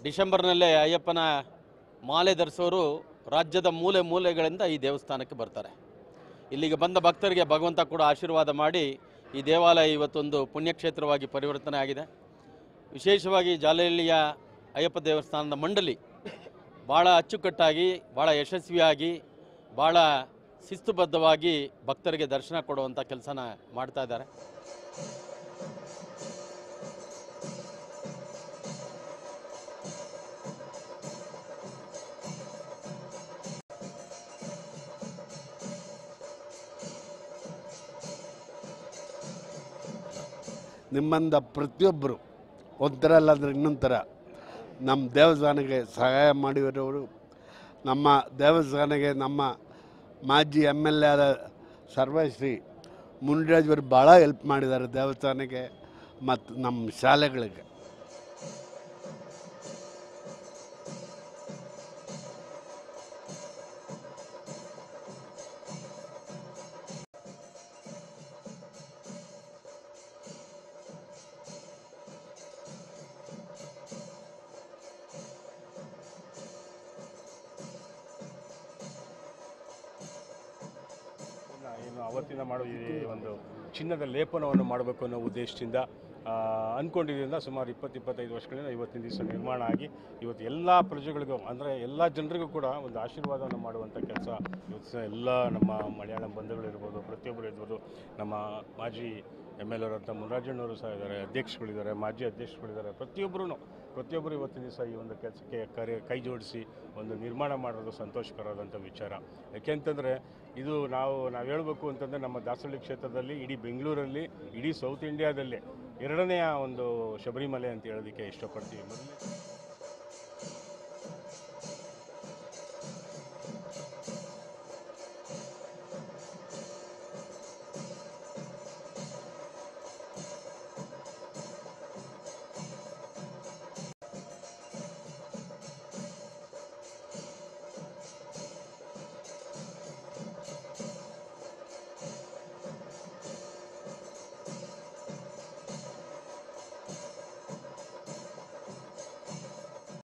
ಡಿಸೆಂಬರ್ನಲ್ಲೇ ಅಯ್ಯಪ್ಪನ ಮಾಲೆ ಧರಿಸೋರು ರಾಜ್ಯದ ಮೂಲೆ ಮೂಲೆಗಳಿಂದ ಈ ದೇವಸ್ಥಾನಕ್ಕೆ ಬರ್ತಾರೆ ಇಲ್ಲಿಗೆ ಬಂದ ಭಕ್ತರಿಗೆ ಭಗವಂತ ಕೂಡ ಆಶೀರ್ವಾದ ಮಾಡಿ ಈ ದೇವಾಲಯ ಇವತ್ತೊಂದು ಪುಣ್ಯಕ್ಷೇತ್ರವಾಗಿ ಪರಿವರ್ತನೆ ಆಗಿದೆ ವಿಶೇಷವಾಗಿ ಜಾಲಹಳ್ಳಿಯ ಅಯ್ಯಪ್ಪ ದೇವಸ್ಥಾನದ ಮಂಡಳಿ ಭಾಳ ಅಚ್ಚುಕಟ್ಟಾಗಿ ಭಾಳ ಯಶಸ್ವಿಯಾಗಿ ಭಾಳ ಶಿಸ್ತುಬದ್ಧವಾಗಿ ಭಕ್ತರಿಗೆ ದರ್ಶನ ಕೊಡುವಂಥ ಕೆಲಸನ ಮಾಡ್ತಾ ಇದ್ದಾರೆ ನಿಮ್ಮಂದ ಪ್ರತಿಯೊಬ್ಬರು ಒಂಥರ ಅಲ್ಲಾಂದ್ರೆ ಇನ್ನೊಂದು ಥರ ನಮ್ಮ ದೇವಸ್ಥಾನಕ್ಕೆ ಸಹಾಯ ಮಾಡಿರೋರು ನಮ್ಮ ದೇವಸ್ಥಾನಕ್ಕೆ ನಮ್ಮ ಮಾಜಿ ಎಮ್ ಎಲ್ ಎ ಆದ ಸರ್ವಶ್ರೀ ಮುನಿರಾಜ್ ಅವರು ಭಾಳ ಹೆಲ್ಪ್ ಮಾಡಿದ್ದಾರೆ ದೇವಸ್ಥಾನಕ್ಕೆ ಮತ್ತು ನಮ್ಮ ಶಾಲೆಗಳಿಗೆ ಇನ್ನು ಏನು ಅವತ್ತಿನ ಮಾಡೋ ಈ ಒಂದು ಚಿನ್ನದ ಲೇಪನವನ್ನು ಮಾಡಬೇಕು ಅನ್ನೋ ಉದ್ದೇಶದಿಂದ ಆ, ಅಂದ್ಕೊಂಡಿದ್ದರಿಂದ ಸುಮಾರು ಇಪ್ಪತ್ತು ಇಪ್ಪತ್ತೈದು ವರ್ಷಗಳಿಂದ ಇವತ್ತಿನ ದಿವಸ ನಿರ್ಮಾಣ ಆಗಿ ಇವತ್ತು ಎಲ್ಲ ಪ್ರಜೆಗಳಿಗೂ ಅಂದರೆ ಎಲ್ಲ ಜನರಿಗೂ ಕೂಡ ಒಂದು ಆಶೀರ್ವಾದವನ್ನು ಮಾಡುವಂಥ ಕೆಲಸ ಇವತ್ತು ಸಹ ಎಲ್ಲ ನಮ್ಮ ಮಲಯಾಳಂ ಬಂಧುಗಳಿರ್ಬೋದು ಪ್ರತಿಯೊಬ್ಬರು ಇರ್ಬೋದು ನಮ್ಮ ಮಾಜಿ ಎಮ್ ಎಲ್ ಅವರಂಥ ಮುನರಾಜಣ್ಣವರು ಸಹ ಇದ್ದಾರೆ ಅಧ್ಯಕ್ಷಗಳಿದ್ದಾರೆ ಮಾಜಿ ಅಧ್ಯಕ್ಷಗಳಿದ್ದಾರೆ ಪ್ರತಿಯೊಬ್ಬರೂ ಪ್ರತಿಯೊಬ್ಬರು ಇವತ್ತಿನ ದಿವಸ ಈ ಒಂದು ಕೆಲಸಕ್ಕೆ ಕರೆ ಕೈ ಜೋಡಿಸಿ ಒಂದು ನಿರ್ಮಾಣ ಮಾಡೋದು ಸಂತೋಷಕರವಾದಂಥ ವಿಚಾರ ಯಾಕೆಂತಂದರೆ ಇದು ನಾವು ನಾವು ಹೇಳಬೇಕು ಅಂತಂದರೆ ನಮ್ಮ ದಾಸಹಳ್ಳಿ ಕ್ಷೇತ್ರದಲ್ಲಿ ಇಡೀ ಬೆಂಗಳೂರಲ್ಲಿ ಇಡೀ ಸೌತ್ ಇಂಡಿಯಾದಲ್ಲೇ ಎರಡನೆಯ ಒಂದು ಶಬರಿಮಲೆ ಅಂತ ಹೇಳೋದಕ್ಕೆ ಇಷ್ಟಪಡ್ತೀವಿ ಮೊದಲೇ